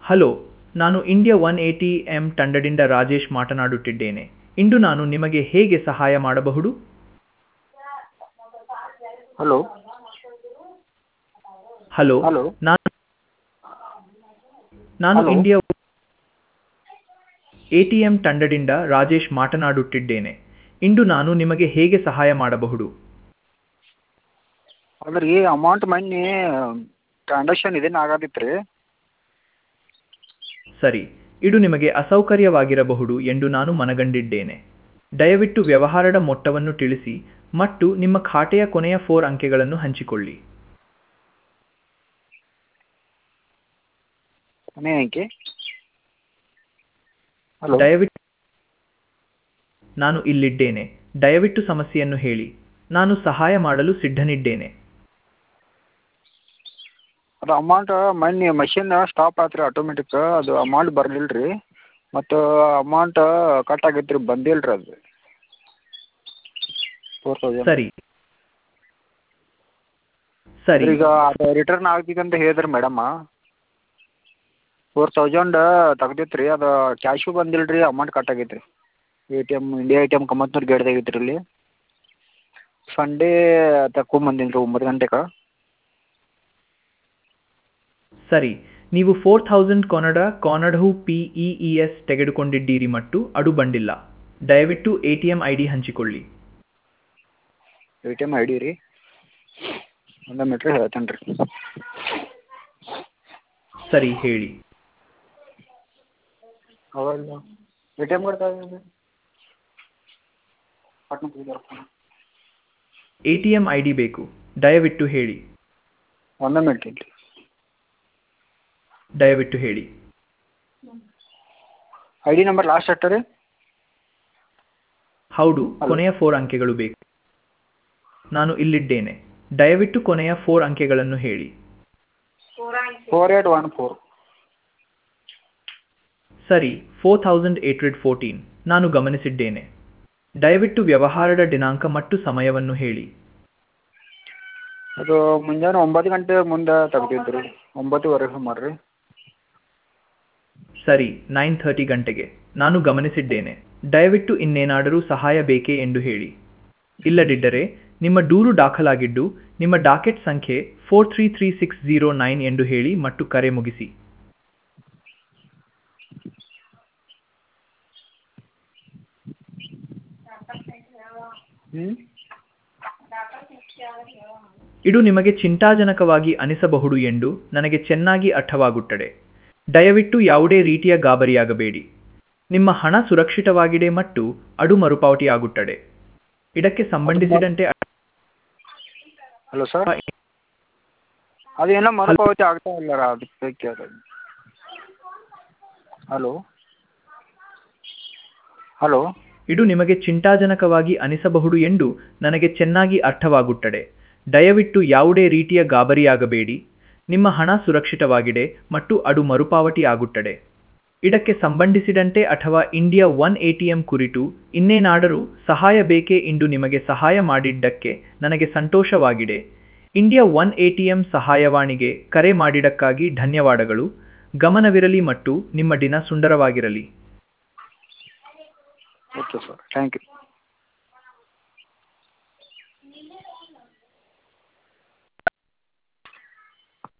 Hello ನಾನು India one eighty M ತಂಡದಿಂದ ರಾಜೇಶ್ ಮಾತನಾಡುತ್ತಿದ್ದೇನೆ ಇಂದು ನಾನು ನಿಮಗೆ ಹೇಗೆ ಸಹಾಯ ಮಾಡಬಹುದು ಹಲೋ ಹಲೋ ಹಲೋ ನಾನು ನಾನು ಹಲೋ. ಇಂಡಿಯಾ ಎಟಿಎಂ ತಂಡದಿಂದ ರಾಜೇಶ್ ಮಾತನಾಡುತ್ತಿದ್ದೇನೆ ಇಂದು ನಾನು ನಿಮಗೆ ಹೇಗೆ ಸಹಾಯ ಮಾಡಬಹುದು ಅದ್ರ ರೀ ಅಮೌಂಟ್ ಮೊನ್ನೆ ಟ್ರಾನ್ಸಾಕ್ಷನ್ ಇದೇನು ಆಗದಿತ್ತು ರೀ ಸರಿ ಇದು ನಿಮಗೆ ಅಸೌಕರ್ಯವಾಗಿರಬಹುದು ಎಂದು ನಾನು ಮನಗಂಡಿದ್ದೇನೆ ದಯವಿಟ್ಟು ವ್ಯವಹಾರದ ಮೊತ್ತವನ್ನು ತಿಳಿಸಿ ಮತ್ತು ನಿಮ್ಮ ಖಾತೆಯ ಕೊನೆಯ ಫೋರ್ ಅಂಕೆಗಳನ್ನು ಹಂಚಿಕೊಳ್ಳಿ ಕೊನೆ ಅಂಕೆ ಹಲೋ ದಯವಿಟ್ಟು ನಾನು ಇಲ್ಲಿದ್ದೇನೆ ದಯವಿಟ್ಟು ಸಮಸ್ಯೆಯನ್ನು ಹೇಳಿ ನಾನು ಸಹಾಯ ಮಾಡಲು ಸಿದ್ಧನಿದ್ದೇನೆ ಅದು ಅಮೌಂಟ್ ಮೊನ್ನೆ ಮಷಿನ್ ಸ್ಟಾಪ್ ಆಯ್ತು ರೀ ಆಟೋಮೆಟಿಕ್ ಅದು ಅಮೌಂಟ್ ಬರಲಿಲ್ಲ ರೀ ಮತ್ತು ಅಮೌಂಟ್ ಕಟ್ ಆಗೈತೆ ರೀ ಬಂದಿಲ್ಲ ರೀ ಅದು ಫೋರ್ ತೌಸಂಡ್ ಸರಿ ಸರಿ ಈಗ ಅದು ರಿಟರ್ನ್ ಆಗ್ಬೇಕಂತ ಹೇಳಿದ್ರು ಮೇಡಮ್ಮ ಫೋರ್ ತೌಸಂಡ್ ತೆಗ್ದಿತ್ತು ರೀ ಅದು ಕ್ಯಾಶು ಬಂದಿಲ್ಲ ರೀ ಅಮೌಂಟ್ ಕಟ್ ಆಗೈತೆ ರೀ A T M India A T M Kamatnur ಗೇಟ್ದಾಗ ಐತೆ ರೀ ಇಲ್ಲಿ ಸಂಡೇ ತಕೊಂಬಂದೀನಿ ರೀ ಒಂಬತ್ತು ಗಂಟೆಗೆ ಸರಿ ನೀವು ಫೋರ್ ಥೌಸಂಡ್ ಕೊನಡ ಕಾನಡಹು ಪಿ ಇ ಇ ಎಸ್ ತೆಗೆದುಕೊಂಡಿದ್ದೀರಿ ಮತ್ತು ಅದು ಬಂದಿಲ್ಲ ದಯವಿಟ್ಟು A T M I D ಹಂಚಿಕೊಳ್ಳಿ A T M I D ರೀ ಒಂದು ಮೀಟ್ರ್ ಹೇಳ್ತೇನೆ ರೀ ಸರಿ ಹೇಳಿ ಅವಾಗ A T M card A T M I D ಬೇಕು ದಯವಿಟ್ಟು ಹೇಳಿ ಒಂದೇ ಮಿನಿಟ್ ರೀ ದಯವಿಟ್ಟು ಹೇಳಿ ಐ ಡಿ ನಂಬರ್ ಲಾಸ್ಟ್ ಅಟ್ಟ ರೀ ಹೌದು ಕೊನೆಯ ಫೋರ್ ಅಂಕೆಗಳು ಬೇಕು ನಾನು ಇಲ್ಲಿದ್ದೇನೆ ದಯವಿಟ್ಟು ಕೊನೆಯ ಫೋರ್ ಅಂಕೆಗಳನ್ನು ಹೇಳಿ ಫೋರ್ ಏಟ್ ಒನ್ ಫೋರ್ ಸರಿ four thousand eight hundred fourteen ನಾನು ಗಮನಿಸಿದ್ದೇನೆ ದಯವಿಟ್ಟು ವ್ಯವಹಾರದ ದಿನಾಂಕ ಮತ್ತು ಸಮಯವನ್ನು ಹೇಳಿ ಅದು ಮುಂಜಾನೆ ಒಂಬತ್ತು ಗಂಟೆ ಮುಂದೆ ತೆಗ್ದಿದ್ದು ರೀ ಒಂಬತ್ತುವರೆ ಸುಮಾರು ರೀ ಸರಿ ನೈನ್ ಥರ್ಟಿ ಗಂಟೆಗೆ ನಾನು ಗಮನಿಸಿದ್ದೇನೆ ದಯವಿಟ್ಟು ಇನ್ನೇನಾದರೂ ಸಹಾಯ ಬೇಕೇ ಎಂದು ಹೇಳಿ ಇಲ್ಲದಿದ್ದರೆ ನಿಮ್ಮ ದೂರು ದಾಖಲಾಗಿದ್ದು ನಿಮ್ಮ ಡಾಕೆಟ್ ಸಂಖ್ಯೆ four three three six zero nine ಎಂದು ಹೇಳಿ ಮತ್ತು ಕರೆ ಮುಗಿಸಿ ಹ್ಞೂ ಇದು ನಿಮಗೆ ಚಿಂತಾಜನಕವಾಗಿ ಅನಿಸಬಹುದು ಎಂದು ನನಗೆ ಚೆನ್ನಾಗಿ ಅರ್ಥವಾಗುತ್ತದೆ ದಯವಿಟ್ಟು ಯಾವುದೇ ರೀತಿಯ ಗಾಬರಿಯಾಗಬೇಡಿ ನಿಮ್ಮ ಹಣ ಸುರಕ್ಷಿತವಾಗಿದೆ ಮತ್ತು ಅದು ಮರುಪಾವತಿಯಾಗುತ್ತದೆ ಇದಕ್ಕೆ ಸಂಬಂಧಿಸಿದಂತೆ ಹಲೋ ಸರ್ ಅದೇನೋ ಮರುಪಾವತಿ ಆಗ್ತಾ ಇಲ್ಲ ರೀ ಅದಕ್ಕೆ ಕೇಳಿದೆ ಹಲೋ ಹಲೋ ಇದು ನಿಮಗೆ ಚಿಂತಾಜನಕವಾಗಿ ಅನಿಸಬಹುದು ಎಂದು ನನಗೆ ಚೆನ್ನಾಗಿ ಅರ್ಥವಾಗುತ್ತದೆ ದಯವಿಟ್ಟು ಯಾವುದೇ ರೀತಿಯ ಗಾಬರಿಯಾಗಬೇಡಿ ನಿಮ್ಮ ಹಣ ಸುರಕ್ಷಿತವಾಗಿದೆ ಮತ್ತು ಅದು ಮರುಪಾವತಿ ಆಗುತ್ತದೆ ಇದಕ್ಕೆ ಸಂಬಂಧಿಸಿದಂತೆ ಅಥವಾ ಇಂಡಿಯಾ ಒನ್ ಎಟಿಎಂ ಕುರಿತು ಇನ್ನೇನಾದರೂ ಸಹಾಯ ಬೇಕೇ ಎಂದು ನಿಮಗೆ ಸಹಾಯ ಮಾಡಿದ್ದಕ್ಕೆ ನನಗೆ ಸಂತೋಷವಾಗಿದೆ ಇಂಡಿಯಾ ಒನ್ ಎಟಿಎಂ ಸಹಾಯವಾಣಿಗೆ ಕರೆ ಮಾಡಿದ್ದಕ್ಕಾಗಿ ಧನ್ಯವಾದಗಳು ಗಮನವಿರಲಿ ಮತ್ತು ನಿಮ್ಮ ದಿನ ಸುಂದರವಾಗಿರಲಿ ಓಕೆ ಸರ್ ಥ್ಯಾಂಕ್ ಯು